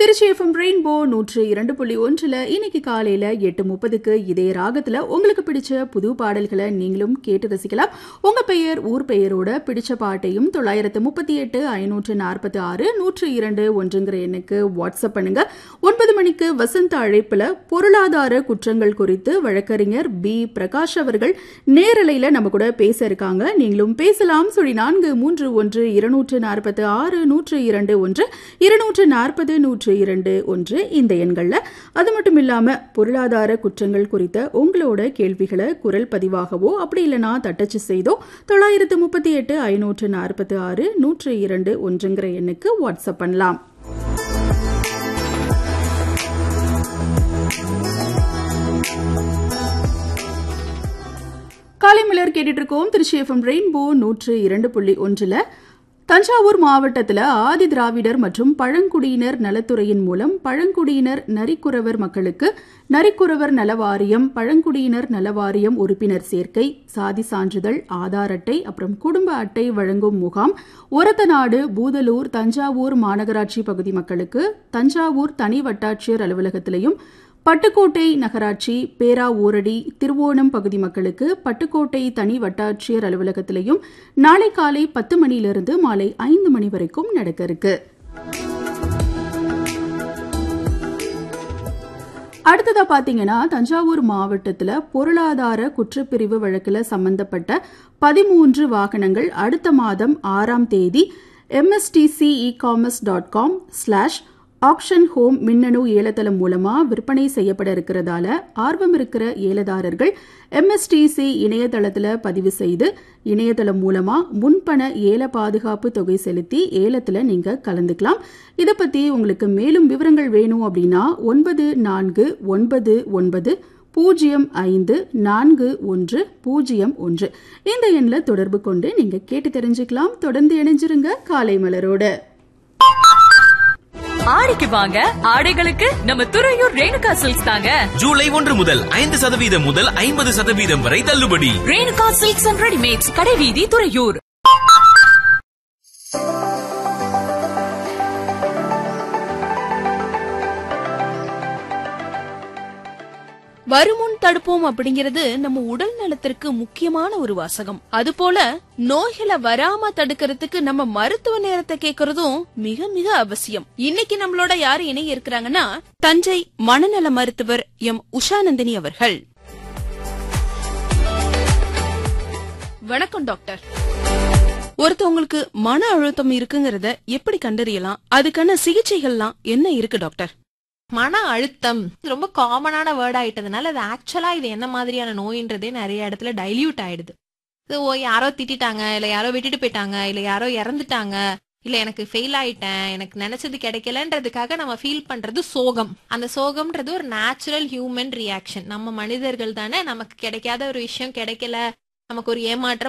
Trichy FM rainbow நூற்று இரண்டு புள்ளி ஒன்றில் இன்னைக்கு காலையில எட்டு முப்பதுக்கு இதே ராகத்துல உங்களுக்கு பிடிச்ச புது பாடல்களை நீங்களும் கேட்டு ரசிக்கலாம் உங்க பெயர் ஊர் பெயரோட பிடிச்ச பாட்டையும் தொள்ளாயிரத்து முப்பத்தி எட்டு ஐநூற்று நாற்பத்தி ஆறு நூற்று இரண்டு ஒன்றுங்கிற எண்ணுக்கு வாட்ஸ்அப் பண்ணுங்க ஒன்பது மணிக்கு வசந்த அழைப்புல பொருளாதார குற்றங்கள் குறித்து வழக்கறிஞர் பி பிரகாஷ் அவர்கள் நேரலையில நம்ம கூட பேச இருக்காங்க நீங்களும் பேசலாம் சொல்லி நான்கு மூன்று ஒன்று இருநூற்று நாற்பத்தி ஆறு நூற்று இரண்டு ஒன்று இருநூற்று நாற்பது நூற்று இரண்டு ஒன்று இந்த எண்கள்ல அது மட்டும் இல்லாம பொருளாதார குற்றங்கள் குறித்த உங்களோட கேள்விகளை குரல் பதிவாகவோ அப்படி இல்லைனா தட்டச்சு செய்தோ தொள்ளாயிரத்து முப்பத்தி எட்டு ஐநூற்று நாற்பத்தி ஆறு நூற்று இரண்டு ஒன்றுங்கிற எண்ணுக்கு வாட்ஸ்அப் பண்ணலாம் காலை மலர் கேட்டுட்டு இருக்கோம் திருச்சி எஃப்எம் ரெயின்போ நூற்று இரண்டு புள்ளி ஒன்றுல தஞ்சாவூர் மாவட்டத்தில் ஆதி திராவிடர் மற்றும் பழங்குடியினர் நலத்துறையின் மூலம் பழங்குடியினர் நரிக்குறவர் மக்களுக்கு நரிக்குறவர் நல வாரியம் பழங்குடியினர் நல வாரியம் உறுப்பினர் சேர்க்கை சாதி சான்றிதழ் ஆதார் அட்டை அப்புறம் குடும்ப அட்டை வழங்கும் முகாம் ஒரத்தநாடு பூதலூர் தஞ்சாவூர் மாநகராட்சி பகுதி மக்களுக்கு தஞ்சாவூர் தனி வட்டாட்சியர் அலுவலகத்திலையும் பட்டுக்கோட்டை நகராட்சி பேரா ஊரடி திருவோணம் பகுதி மக்களுக்கு பட்டுக்கோட்டை தனி வட்டாட்சியர் அலுவலகத்திலையும் நாளை காலை பத்து மணியிலிருந்து மாலை ஐந்து மணி வரைக்கும் நடக்க இருக்கு அடுத்ததா பாத்தீங்கன்னா தஞ்சாவூர் மாவட்டத்துல பொருளாதார குற்றப்பிரிவு வழக்குல சம்பந்தப்பட்ட பதிமூன்று வாகனங்கள் அடுத்த மாதம் ஆறாம் தேதி MSTC e commerce dot com slash option home மின்னணு ஏலத்தளம் மூலமா விற்பனை செய்யப்பட இருக்கிறதால ஆர்வம் இருக்கிற ஏலதாரர்கள் எம்எஸ்டிசி இணையதளத்தில் பதிவு செய்து இணையதளம் மூலமா முன்பண ஏல பாதுகாப்பு தொகை செலுத்தி ஏலத்தில் நீங்க கலந்துக்கலாம் இதை பத்தி உங்களுக்கு மேலும் விவரங்கள் வேணும் அப்படின்னா ஒன்பது நான்கு ஒன்பது ஒன்பது பூஜ்ஜியம் ஐந்து நான்கு ஒன்று பூஜ்ஜியம் ஒன்று இந்த எண்ணில் தொடர்பு கொண்டு நீங்க கேட்டு தெரிஞ்சுக்கலாம் தொடர்ந்து இணைஞ்சிருங்க காலை மலரோட ஆடிக்கு வாங்க ஆடைகளுக்கு நம்ம துறையூர் ரேணுகா சில்க்ஸ் தாங்க ஜூலை ஒன்று முதல் ஐந்து சதவீதம் முதல் ஐம்பது சதவீதம் வரை தள்ளுபடி ரேணுகா சில்க்ஸ் அண்ட் ரெடிமேட்ஸ் கடைவீதி துறையூர் வருமுன் தடுப்போம் அப்படிங்கிறது நம்ம உடல் நலத்திற்கு முக்கியமான ஒரு வாசகம் அது போல நோய்களை வராம தடுக்கிறதுக்கு நம்ம மருத்துவ நேரத்தை கேக்குறதும் மிக மிக அவசியம் இன்னைக்கு நம்மளோட யாரு இணைய இருக்கிறாங்கன்னா தஞ்சை மனநல மருத்துவர் எம் உஷாநந்தினி அவர்கள் வணக்கம் டாக்டர் ஒருத்தவங்களுக்கு மன அழுத்தம் இருக்குங்கறத எப்படி கண்டறியலாம் அதுக்கான சிகிச்சைகள்லாம் என்ன இருக்கு டாக்டர் மன அழுத்தம் ரொம்ப காமனான வேர்ட் ஆயிட்டதுனால அது ஆக்சுவலா இது என்ன மாதிரியான நோயின்றதே நிறைய இடத்துல டைல்யூட் ஆயிடுது இது ஓ யாரோ திட்டிட்டாங்க இல்ல யாரோ விட்டுட்டு போயிட்டாங்க இல்ல யாரோ இறந்துட்டாங்க இல்ல எனக்கு ஃபெயில் ஆயிட்டேன் எனக்கு நினைச்சது கிடைக்கலன்றதுக்காக நம்ம ஃபீல் பண்றது சோகம் அந்த சோகம்ன்றது ஒரு நேச்சுரல் ஹியூமன் ரியாக்ஷன் நம்ம மனிதர்கள் தானே நமக்கு கிடைக்காத ஒரு விஷயம் கிடைக்கல நமக்கு ஒரு ஏமாற்றம்